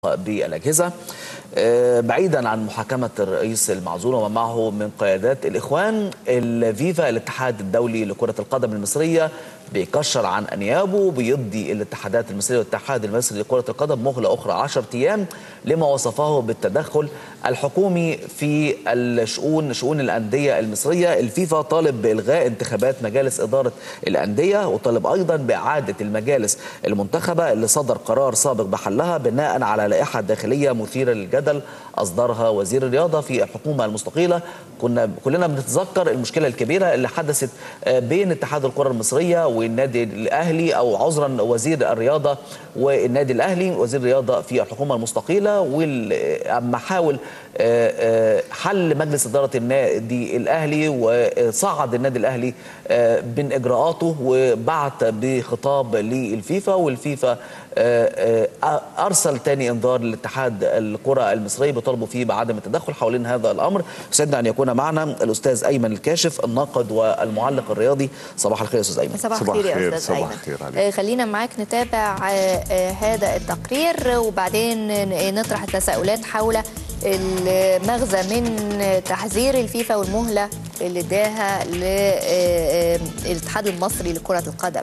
بالاجهزه بعيدا عن محاكمه الرئيس المعزول وما معه من قيادات الاخوان الفيفا الاتحاد الدولي لكره القدم المصريه بيكشر عن انيابه بيدي الاتحادات المصريه والاتحاد المصري لكره القدم مهله اخرى 10 ايام لما وصفه بالتدخل الحكومي في الشؤون شؤون الانديه المصريه الفيفا طالب بالغاء انتخابات مجالس اداره الانديه وطالب ايضا باعاده المجالس المنتخبه اللي صدر قرار سابق بحلها بناء على لائحه داخليه مثيره للجدل اصدرها وزير الرياضه في الحكومه المستقيله كنا كلنا بنتذكر المشكله الكبيره اللي حدثت بين اتحاد الكره المصريه والنادي الاهلي او عذرا وزير الرياضه والنادي الاهلي وزير الرياضه في الحكومه المستقيله واما حاول حل مجلس اداره النادي الاهلي وصعد النادي الاهلي من اجراءاته وبعت بخطاب للفيفا والفيفا ارسل تاني انذار لاتحاد الكره المصري بيطالبوا فيه بعدم التدخل حوالين هذا الامر سعدنا ان يكون معنا الاستاذ ايمن الكاشف الناقد والمعلق الرياضي صباح الخير يا استاذ ايمن صباح الخير يا استاذ ايمن خير خلينا معاك نتابع هذا التقرير وبعدين نطرح التساؤلات حول المغزى من تحذير الفيفا والمهله اللي اداها للاتحاد المصري لكره القدم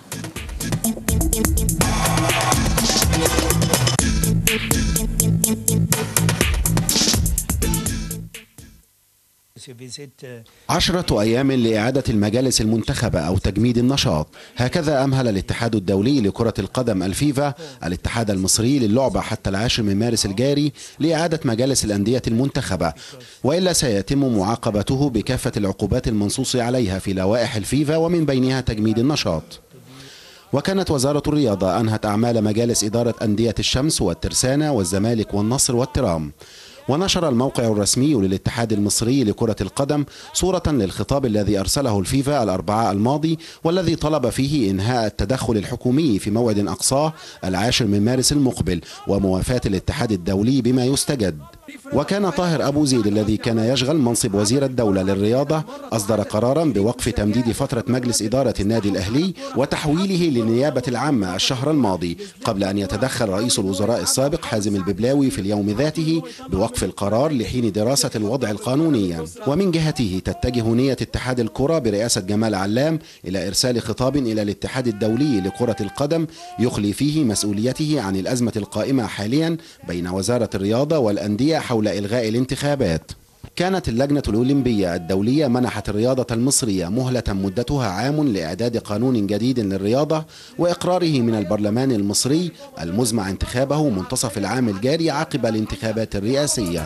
عشرة أيام لإعادة المجالس المنتخبة أو تجميد النشاط هكذا أمهل الاتحاد الدولي لكرة القدم الفيفا الاتحاد المصري للعبة حتى العاشر من مارس الجاري لإعادة مجالس الأندية المنتخبة وإلا سيتم معاقبته بكافة العقوبات المنصوص عليها في لوائح الفيفا ومن بينها تجميد النشاط وكانت وزارة الرياضة أنهت أعمال مجالس إدارة أندية الشمس والترسانة والزمالك والنصر والترام ونشر الموقع الرسمي للاتحاد المصري لكرة القدم صورة للخطاب الذي أرسله الفيفا الأربعاء الماضي والذي طلب فيه إنهاء التدخل الحكومي في موعد أقصاه العاشر من مارس المقبل وموافاة الاتحاد الدولي بما يستجد وكان طاهر أبو زيد الذي كان يشغل منصب وزير الدولة للرياضة أصدر قرارا بوقف تمديد فترة مجلس إدارة النادي الأهلي وتحويله للنيابة العامة الشهر الماضي قبل أن يتدخل رئيس الوزراء السابق حازم الببلاوي في اليوم ذاته بوقف القرار لحين دراسة الوضع القانوني ومن جهته تتجه نية اتحاد الكرة برئاسة جمال علام إلى إرسال خطاب إلى الاتحاد الدولي لكرة القدم يخلي فيه مسؤوليته عن الأزمة القائمة حاليا بين وزارة الرياضة والأندية حول إلغاء الانتخابات كانت اللجنة الأولمبية الدولية منحت الرياضة المصرية مهلة مدتها عام لإعداد قانون جديد للرياضة وإقراره من البرلمان المصري المزمع انتخابه منتصف العام الجاري عقب الانتخابات الرئاسية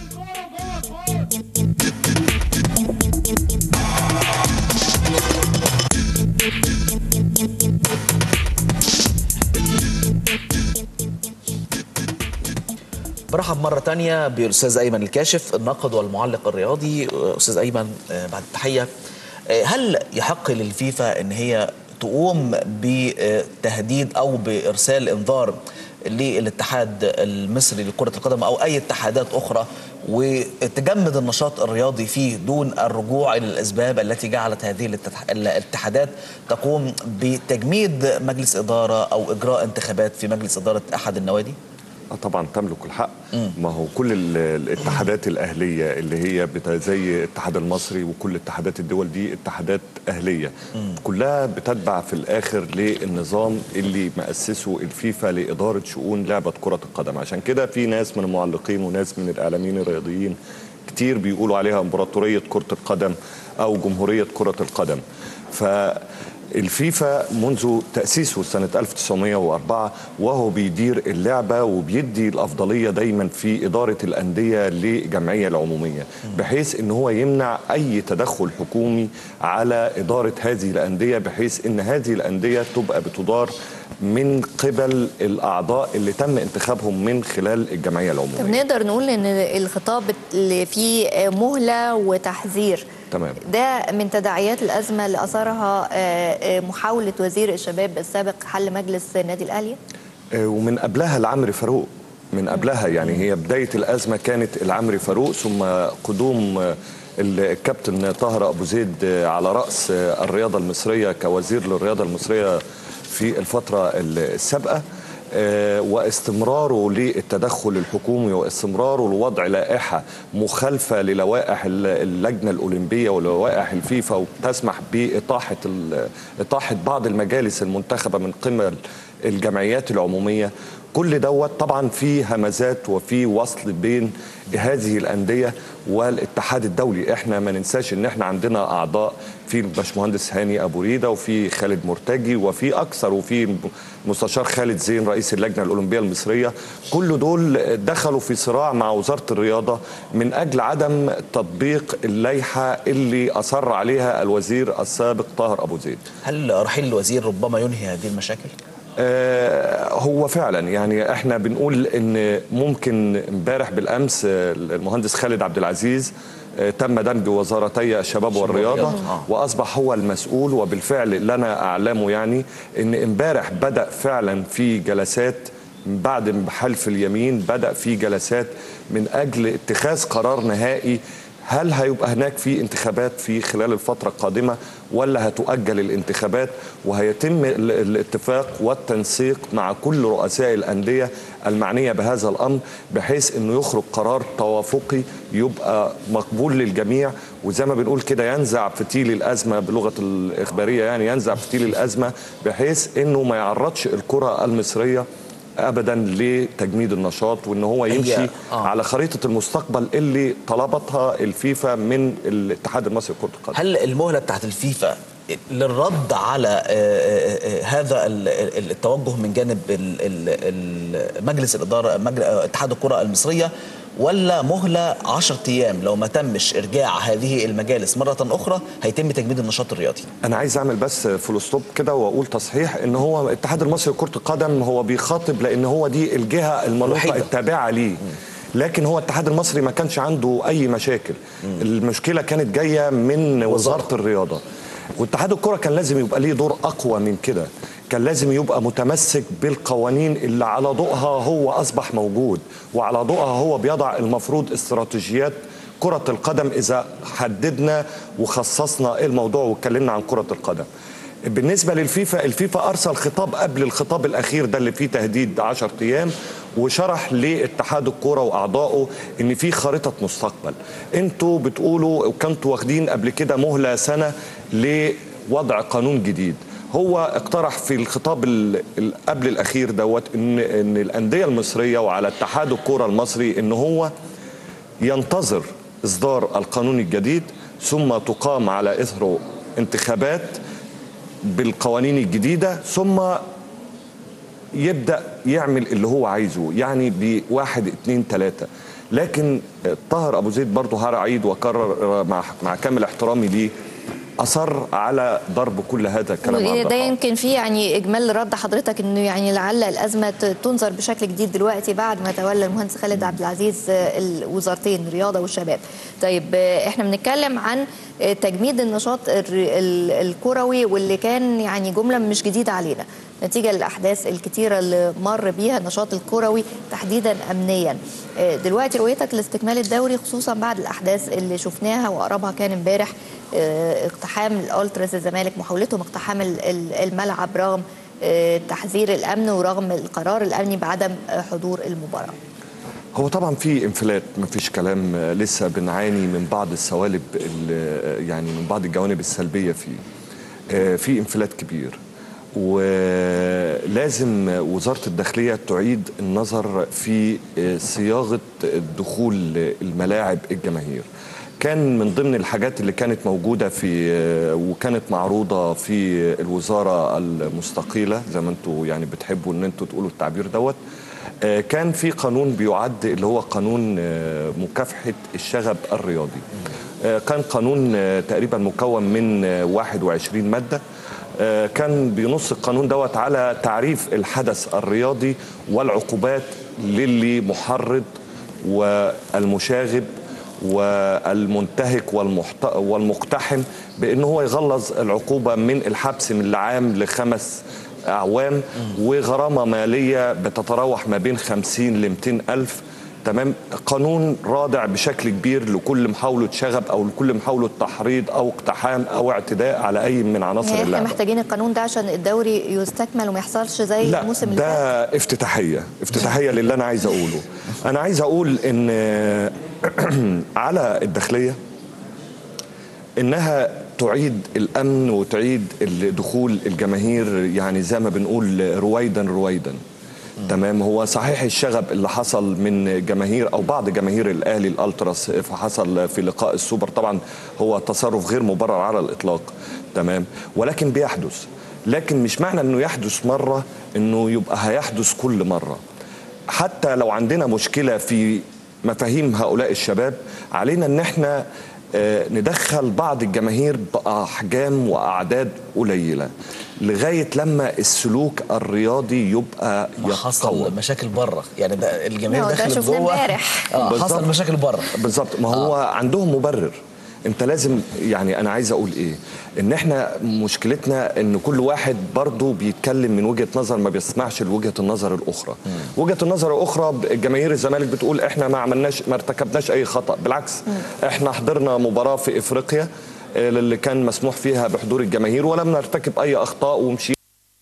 برحب مرة تانية بالأستاذ أيمن الكاشف الناقد والمعلق الرياضي أستاذ أيمن بعد التحية هل يحق للفيفا أن هي تقوم بتهديد أو بإرسال إنذار للاتحاد المصري لكرة القدم أو أي اتحادات أخرى وتجمد النشاط الرياضي فيه دون الرجوع إلى الأسباب التي جعلت هذه الاتحادات تقوم بتجميد مجلس إدارة أو إجراء انتخابات في مجلس إدارة أحد النوادي؟ طبعا تملك الحق ما هو كل الاتحادات الاهليه اللي هي زي الاتحاد المصري وكل اتحادات الدول دي اتحادات اهليه مم. كلها بتتبع في الاخر للنظام اللي مؤسسه الفيفا لاداره شؤون لعبه كره القدم عشان كده في ناس من المعلقين وناس من الاعلاميين الرياضيين كتير بيقولوا عليها امبراطوريه كره القدم او جمهوريه كره القدم ف الفيفا منذ تأسيسه سنة 1904 وهو بيدير اللعبة وبيدي الأفضلية دايما في إدارة الأندية لجمعية العمومية بحيث أن هو يمنع أي تدخل حكومي على إدارة هذه الأندية بحيث أن هذه الأندية تبقى بتدار من قبل الأعضاء اللي تم انتخابهم من خلال الجمعية العمومية طب نقدر نقول أن الخطاب اللي فيه مهلة وتحذير تمام ده من تداعيات الأزمة اللي أثارها محاولة وزير الشباب السابق حل مجلس النادي الأهلي ومن قبلها العمري فاروق من قبلها يعني هي بداية الأزمة كانت العمري فاروق ثم قدوم الكابتن طاهر أبو زيد على رأس الرياضة المصرية كوزير للرياضة المصرية في الفترة السابقة آه، واستمراره للتدخل الحكومي واستمراره لوضع لائحة مخالفة للوائح ال- اللجنة الأولمبية ولوائح الفيفا وتسمح بإطاحة ال- إطاحة بعض المجالس المنتخبة من قبل الجمعيات العمومية كل دوت طبعا في همزات وفي وصل بين هذه الأندية والاتحاد الدولي احنا ما ننساش ان احنا عندنا اعضاء في الباشمهندس هاني ابو ريده وفي خالد مرتجي وفي اكثر وفي مستشار خالد زين رئيس اللجنه الاولمبيه المصريه كل دول دخلوا في صراع مع وزاره الرياضه من اجل عدم تطبيق اللائحه اللي اصر عليها الوزير السابق طاهر ابو زيد هل رحيل الوزير ربما ينهي هذه المشاكل؟ آه، هو فعلا يعني احنا بنقول ان ممكن امبارح بالامس آه، المهندس خالد عبد العزيز آه، تم دمج وزارتي الشباب والرياضه آه. واصبح هو المسؤول وبالفعل اللي انا اعلمه يعني ان امبارح بدا فعلا في جلسات من بعد حلف اليمين بدا في جلسات من اجل اتخاذ قرار نهائي هل هيبقى هناك في انتخابات في خلال الفترة القادمة ولا هتؤجل الانتخابات وهيتم ال- الاتفاق والتنسيق مع كل رؤساء الأندية المعنية بهذا الأمر بحيث أنه يخرج قرار توافقي يبقى مقبول للجميع وزي ما بنقول كده ينزع فتيل الأزمة بلغة الإخبارية يعني ينزع فتيل الأزمة بحيث أنه ما يعرضش الكرة المصرية ابدا لتجميد النشاط وان هو هي- يمشي آه. على خريطه المستقبل اللي طلبتها الفيفا من الاتحاد المصري لكره القدم هل المهله بتاعت الفيفا للرد على آه، آه، آه، هذا ال- ال- التوجه من جانب ال- ال- ال- مجلس الاداره مجل- آه، اتحاد الكره المصريه ولا مهله 10 ايام لو ما تمش ارجاع هذه المجالس مره اخرى هيتم تجميد النشاط الرياضي انا عايز اعمل بس فول ستوب كده واقول تصحيح ان هو الاتحاد المصري لكره القدم هو بيخاطب لان هو دي الجهه المنوطه الوحيدة. التابعه ليه لكن هو الاتحاد المصري ما كانش عنده اي مشاكل المشكله كانت جايه من وزاره الرياضه واتحاد الكره كان لازم يبقى ليه دور اقوى من كده كان لازم يبقى متمسك بالقوانين اللي على ضوءها هو اصبح موجود وعلى ضوءها هو بيضع المفروض استراتيجيات كرة القدم إذا حددنا وخصصنا الموضوع واتكلمنا عن كرة القدم بالنسبة للفيفا الفيفا أرسل خطاب قبل الخطاب الأخير ده اللي فيه تهديد 10 أيام وشرح لاتحاد الكرة وأعضائه إن في خارطة مستقبل انتوا بتقولوا وكنتوا واخدين قبل كده مهلة سنة لوضع قانون جديد هو اقترح في الخطاب ال- ال- قبل الأخير دوت إن إن الأندية المصرية وعلى اتحاد الكرة المصري إن هو ينتظر إصدار القانون الجديد ثم تقام على إثره انتخابات بالقوانين الجديدة ثم يبدأ يعمل اللي هو عايزه يعني بواحد اتنين تلاتة لكن طاهر أبو زيد برضه هرعيد وكرر مع, مع كامل احترامي ليه أصر على ضرب كل هذا الكلام عن ده ظهره. يمكن فيه يعني اجمال رد حضرتك انه يعني لعل الازمه ت- تنظر بشكل جديد دلوقتي بعد ما تولى المهندس خالد عبد العزيز آه، الوزارتين الرياضه والشباب. طيب آه، احنا بنتكلم عن آه، تجميد النشاط الر- ال- الكروي واللي كان يعني جمله مش جديده علينا. نتيجه للاحداث الكتيره اللي مر بيها النشاط الكروي تحديدا امنيا. آه، دلوقتي رؤيتك لاستكمال الدوري خصوصا بعد الاحداث اللي شفناها واقربها كان امبارح آه، اقتحام الالتراس الزمالك محاولتهم اقتحام ال- ال- الملعب رغم آه، تحذير الامن ورغم القرار الامني بعدم آه، حضور المباراه هو طبعا في انفلات ما فيش كلام آه، لسه بنعاني من بعض السوالب ال- يعني من بعض الجوانب السلبيه فيه آه، في انفلات كبير ولازم وزاره الداخليه تعيد النظر في آه، صياغه دخول الملاعب الجماهير كان من ضمن الحاجات اللي كانت موجوده في آه، وكانت معروضه في الوزاره المستقيله زي ما انتم يعني بتحبوا ان انتم تقولوا التعبير دوت آه، كان في قانون بيعد اللي هو قانون آه، مكافحة الشغب الرياضي آه، كان قانون آه، تقريبا مكون من آه، 21 مادة آه، كان بينص القانون دوت على تعريف الحدث الرياضي والعقوبات للي محرض والمشاغب والمنتهك والمحت... والمقتحم بأنه هو يغلظ العقوبة من الحبس من العام لخمس أعوام وغرامة مالية بتتراوح ما بين 50 ل 200 ألف تمام قانون رادع بشكل كبير لكل محاوله شغب او لكل محاوله تحريض او اقتحام او اعتداء على اي من عناصر يعني احنا اللعبه محتاجين القانون ده عشان الدوري يستكمل وما يحصلش زي لا الموسم اللي ده فات افتتاحيه افتتاحيه للي انا عايز اقوله انا عايز اقول ان على الداخليه انها تعيد الامن وتعيد دخول الجماهير يعني زي ما بنقول رويدا رويدا تمام هو صحيح الشغب اللي حصل من جماهير او بعض جماهير الاهلي الالتراس فحصل في لقاء السوبر طبعا هو تصرف غير مبرر على الاطلاق تمام ولكن بيحدث لكن مش معنى انه يحدث مره انه يبقى هيحدث كل مره حتى لو عندنا مشكله في مفاهيم هؤلاء الشباب علينا ان احنا آه، ندخل بعض الجماهير باحجام واعداد قليله لغايه لما السلوك الرياضي يبقى يتطور حصل مشاكل بره يعني ده الجماهير هو ده دخلت شفناه جوه امبارح. اه بالظبط. حصل مشاكل بره بالظبط ما هو آه. عندهم مبرر انت لازم يعني انا عايز اقول ايه ان احنا مشكلتنا ان كل واحد برضه بيتكلم من وجهه نظر ما بيسمعش لوجهه النظر الاخرى وجهه النظر الاخرى جماهير الزمالك بتقول احنا ما عملناش ما ارتكبناش اي خطا بالعكس احنا حضرنا مباراه في افريقيا آه، اللي كان مسموح فيها بحضور الجماهير ولم نرتكب اي اخطاء ومشي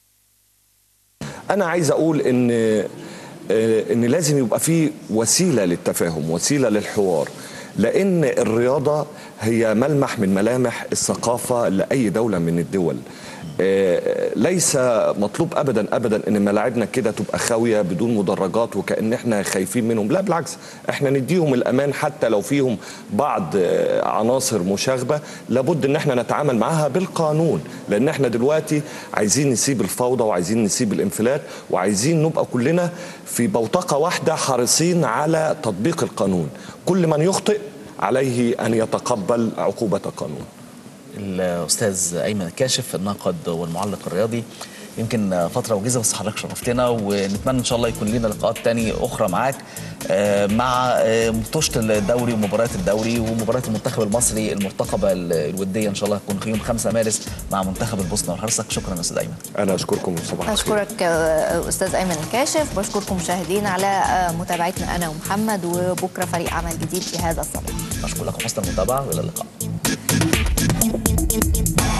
انا عايز اقول ان آه، ان لازم يبقى في وسيله للتفاهم وسيله للحوار لان الرياضه هي ملمح من ملامح الثقافه لاي دوله من الدول آه، ليس مطلوب ابدا ابدا ان ملاعبنا كده تبقى خاويه بدون مدرجات وكان احنا خايفين منهم لا بالعكس احنا نديهم الامان حتى لو فيهم بعض آه، عناصر مشاغبه لابد ان احنا نتعامل معاها بالقانون لان احنا دلوقتي عايزين نسيب الفوضى وعايزين نسيب الانفلات وعايزين نبقى كلنا في بوتقه واحده حريصين على تطبيق القانون كل من يخطئ عليه ان يتقبل عقوبه القانون الاستاذ ايمن الكاشف الناقد والمعلق الرياضي يمكن فتره وجيزه بس حضرتك شرفتنا ونتمنى ان شاء الله يكون لنا لقاءات تاني اخرى معاك آه، مع آه، مطوشه الدوري ومباريات الدوري ومباريات المنتخب المصري المرتقبه الوديه ان شاء الله هتكون في يوم 5 مارس مع منتخب البوسنه والهرسك شكرا يا استاذ ايمن انا اشكركم صباح الخير اشكرك آه، استاذ ايمن الكاشف بشكركم مشاهدينا على آه، متابعتنا انا ومحمد وبكره فريق عمل جديد في هذا الصباح اشكر لكم حسن المتابعه والى اللقاء